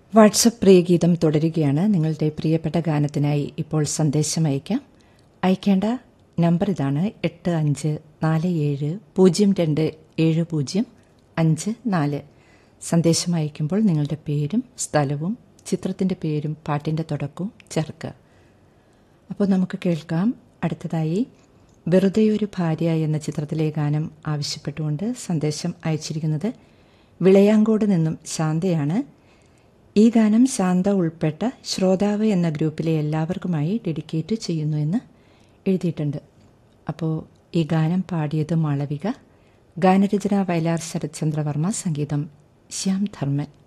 WhatsApp പ്രിയഗീതം തുടരുകയാണ് നിങ്ങളുടെ പ്രിയപ്പെട്ട ഗാനത്തിനായി ഇപ്പോൾ സന്ദേശം അയക്കാം അയക്കേണ്ട നമ്പർ ഇതാണ് എട്ട് അഞ്ച് നാല് ഏഴ് പൂജ്യം രണ്ട് ഏഴ് പൂജ്യം അഞ്ച് നാല് സന്ദേശം അയക്കുമ്പോൾ നിങ്ങളുടെ പേരും സ്ഥലവും ചിത്രത്തിൻ്റെ പേരും പാട്ടിൻ്റെ തുടക്കവും ചേർക്കുക അപ്പോൾ നമുക്ക് കേൾക്കാം അടുത്തതായി വെറുതെ ഒരു ഭാര്യ എന്ന ചിത്രത്തിലെ ഗാനം ആവശ്യപ്പെട്ടുകൊണ്ട് സന്ദേശം അയച്ചിരിക്കുന്നത് വിളയാങ്കോട് നിന്നും ശാന്തയാണ് ഈ ഗാനം ശാന്ത ഉൾപ്പെട്ട ശ്രോതാവ് എന്ന ഗ്രൂപ്പിലെ എല്ലാവർക്കുമായി ഡെഡിക്കേറ്റ് ചെയ്യുന്നു എന്ന് എഴുതിയിട്ടുണ്ട് അപ്പോൾ ഈ ഗാനം പാടിയത് മാളവിക ഗാനരചന വയലാർ ശരത്ചന്ദ്രവർമ്മ സംഗീതം ശ്യാം ധർമ്മൻ